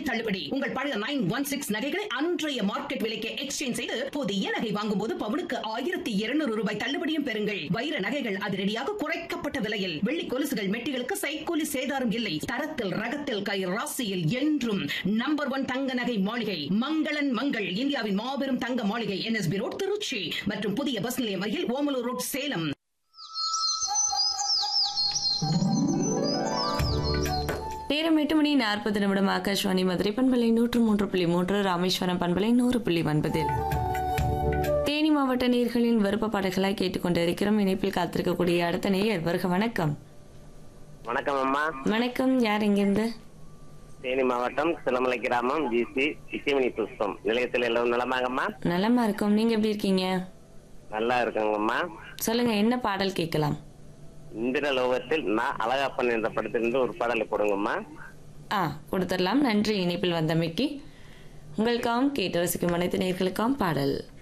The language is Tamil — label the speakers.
Speaker 1: தள்ளுபடி உங்கள் பழைய நைன் ஒன் சிக்ஸ் நகைகளை அன்றைய மார்க்கெட் விலைக்கு எக்ஸ்சேஞ்ச் செய்து புதிய நகை வாங்கும் போது பவுனுக்கு ஆயிரத்தி இருநூறு ரூபாய் தள்ளுபடியும் பெறுங்கள் வைர நகைகள் அதிரடியாக குறைக்கப்பட்ட விலையில் வெள்ளி கொலுசுகள் மெட்டிகளுக்கு சைக்கூலி சேதாரம் இல்லை தரத்தில் ரகத்தில் கை ராசியில் என்றும் நம்பர் ஒன் தங்க நகை மாளிகை மங்களன் மங்கள் இந்தியாவின் மாபெரும் தங்க மாளிகை என்எஸ்பி ரோட் திருச்சி மற்றும் புதிய பஸ் நிலையம் அருகில் ஓமலூர் ரோட் சேலம்
Speaker 2: நேரம் எட்டு மணி நாற்பது நிமிடம் ஆகாஷ்வாணி மதுரை பண்பலை நூற்று மூன்று புள்ளி மூன்று ராமேஸ்வரம் பண்பலை நூறு புள்ளி ஒன்பதில் தேனி மாவட்ட நீர்களின் விருப்ப பாடல்களாய் கேட்டுக்கொண்டிருக்கிறோம் இணைப்பில் காத்திருக்கக்கூடிய அடுத்த நேயர் வருக வணக்கம்
Speaker 3: வணக்கம் அம்மா
Speaker 2: வணக்கம் யார் எங்கிருந்து
Speaker 3: தேனி மாவட்டம் சிலமலை கிராமம் ஜிசி இசைமணி புஷ்பம் நிலையத்தில் எல்லோரும் நலமாகம்மா
Speaker 2: நலமா இருக்கோம் நீங்க எப்படி இருக்கீங்க
Speaker 3: நல்லா இருக்குங்கம்மா
Speaker 2: சொல்லுங்க என்ன பாடல் கேட்கலாம்
Speaker 3: இந்திர லோகத்தில் நான் அழகப்பன் என்ற படத்திலிருந்து ஒரு பாடலை போடுங்கம்மா
Speaker 2: ஆ கொடுத்துடலாம் நன்றி இணைப்பில் வந்தமைக்கு உங்களுக்காகவும் கேட்டு ரசிக்கும் அனைத்து நேர்களுக்காகவும் பாடல்